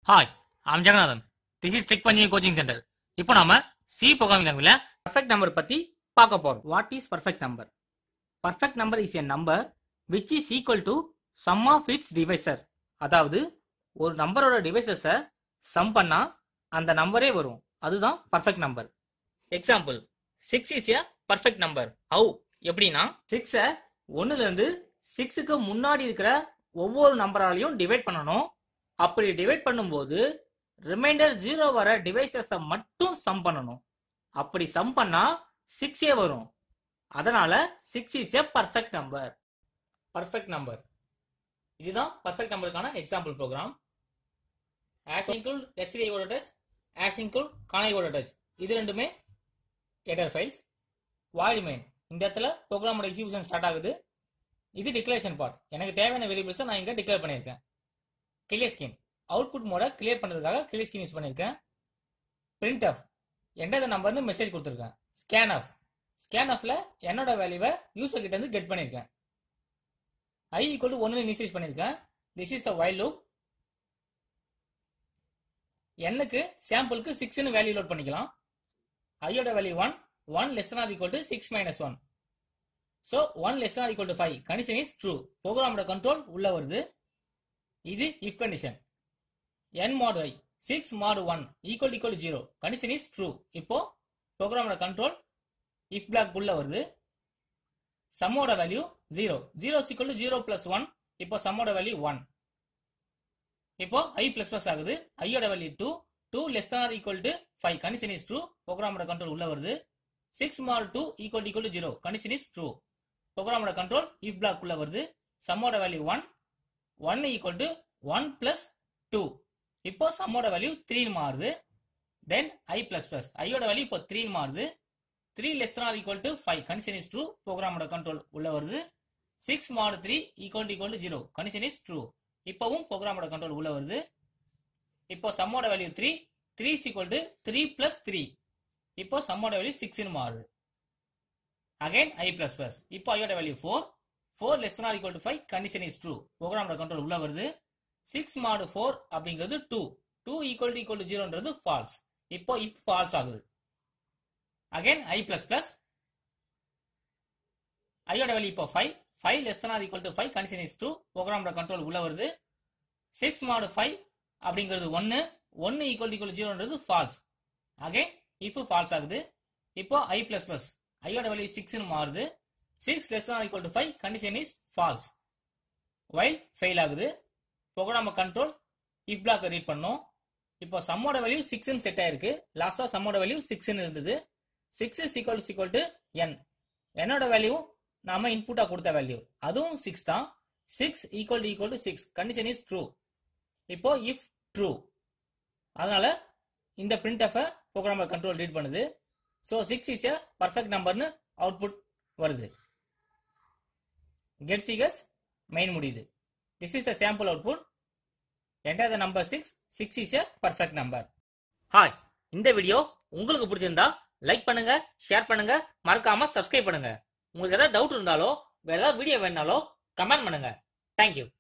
hi I'm Jagannathan this is tech பஞ்சுமி coaching centre இப்போ நாம சி ப்ரோக்ராமிங் லாங்குவேஜ்ல பர்ஃபெக்ட் நம்பர் பத்தி பார்க்க போறோம் what is perfect number perfect number is a number which is equal to sum of its divisor அதாவது ஒரு நம்பரோட டிவைசஸை சம் பண்ணா அந்த நம்பரே வரும் அதுதான் perfect number example six is a perfect number how எப்படின்னா சிக்ஸை ஒன்னுல இருந்து சிக்ஸுக்கு முன்னாடி இருக்கிற ஒவ்வொரு நம்பராலையும் டிவைட் பண்ணணும் அப்படி டிவைட் பண்ணும்போது ரிமைண்டர் ஜீரோ வர டிவைசஸை மட்டும் சம் பண்ணணும் அப்படி சம் பண்ணா சிக்ஸே வரும் அதனால six is a perfect number perfect number இதுதான் perfect நம்பருக்கான example program as include STI touch as include கானைவோட touch இது ரெண்டுமே ஹெடர் ஃபைல்ஸ் வாய்டு மெயின் இந்த இடத்துல ப்ரோக்ராமோட எக்ஸிபிஷன் ஸ்டார்ட் ஆகுது இது டிக்ளரேஷன் பார்ட் எனக்கு தேவையான வேரியபிள்ஸை நான் இங்க டிக்ளேர் பண்ணியிருக்கேன் கிளியர் ஸ்கின் அவுட்புட் மோட கிளியர் பண்ணதுக்காக கிளியர் ஸ்கின் யூஸ் பண்ணியிருக்கேன் பிரிண்ட் ஆஃப் எந்த நம்பர்னு மெசேஜ் கொடுத்துருக்கேன் ஸ்கேன் ஆஃப் ஸ்கேன் ஆஃப்ல என்னோட வேல்யூவை யூசர் கிட்ட இருந்து கெட் பண்ணியிருக்கேன் ஐ ஈக்குவல் டு ஒன்னு இனிஷியேட் பண்ணியிருக்கேன் this is the while loop என்னுக்கு சாம்பிளுக்கு சிக்ஸ்னு வேல்யூ லோட் பண்ணிக்கலாம் ஐயோட value one one less or equal to six minus one so one less or equal to five condition is true ப்ரோக்ராமோட control உள்ள வருது இது if condition n mod y 6 mod 1 equal to equal to 0 condition is true இப்போ ப்ரோக்ராமோட control if block உள்ள வருது சம்மோட value 0 0 is equal to 0 plus 1 இப்போ சம்மோட வேல்யூ 1 இப்போ i plus plus ஆகுது i ஓட value 2 2 less than or equal to 5 condition is true ப்ரோக்ராமோட கண்ட்ரோல் உள்ள வருது 6 mod 2 equal to equal to 0 condition is true ப்ரோக்ராமோட கண்ட்ரோல் இஃப் பிளாக் உள்ள வருது சம்மோட வேல்யூ 1 1 equal to 1 plus 2 இப்போ சம்மோட வேல்யூ த்ரீ மாறுது தென் ஐ பிளஸ் பிளஸ் ஐயோட வேல்யூ இப்போ த்ரீ மாறுது three less or equal to five condition is true ப்ரோக்ராமோட கண்ட்ரோல் உள்ள வருது six mod three equal to equal to zero condition is true இப்போவும் ப்ரோக்ராமோட கண்ட்ரோல் உள்ள வருது இப்போ சம்மோட value three three is equal to three plus three இப்போ சம்மோட வேல்யூ சிக்ஸ்னு மாறுது அகைன் ஐ பிளஸ் பிளஸ் இப்போ ஐயோட value four four less or equal to five condition is true ப்ரோக்ராமோட கண்ட்ரோல் உள்ள வருது சிக்ஸ் மாடு ஃபோர் அப்படிங்கிறது two two equal to equal to ஜீரோன்றது ஃபால்ஸ் இப்போ இஃப் ஃபால்ஸ் ஆகுது அகைன் ஐ பிளஸ் பிளஸ் ஐயோட வேல்யூ இப்போ five five less or equal to five condition is true ப்ரோக்ராமோட கண்ட்ரோல் உள்ள வருது சிக்ஸ் மாடு ஃபைவ் அப்படிங்கிறது ஒன்னு ஒன்னு ஈக்குவல் டு ஈக்குவல் ஜீரோன்றது ஃபால்ஸ் அகைன் இஃப் ஃபால்ஸ் ஆகுது இப்போ ஐ பிளஸ் பிளஸ் ஐயோட வேல்யூ சிக்ஸ்னு மாறுது six less or equal to five condition is false while fail ஆகுது ப்ரோக்ராம கண்ட்ரோல் இஃப் பிளாக் ரீட் பண்ணோம் இப்போ சம்மோட வேல்யூ சிக்ஸ்னு செட் ஆயிருக்கு லாஸ்டா சம்மோட வேல்யூ சிக்ஸ்னு இருந்தது six is equal equal to n என்னோட வேல்யூ நாம இன்புட்டா கொடுத்த வேல்யூ அதுவும் சிக்ஸ் தான் six equal to equal to six condition is true இப்போ இஃப் ட்ரூ அதனால இந்த பிரிண்ட் எஃப் ப்ரோக்ராம கண்ட்ரோல் ரீட் பண்ணுது so six is a perfect நம்பர்னு அவுட்புட் வருது கெட் சீகஸ் மெயின் முடியுது this is the sample output enter the number six six is a perfect number hi இந்த வீடியோ உங்களுக்கு பிடிச்சிருந்தா லைக் பண்ணுங்க ஷேர் பண்ணுங்க மறக்காம சப்ஸ்கிரைப் பண்ணுங்க உங்களுக்கு ஏதாவது டவுட் இருந்தாலோ வேற ஏதாவது வீடியோ வேணாலோ கமெண்ட் பண்ணுங்க தேங்க்யூ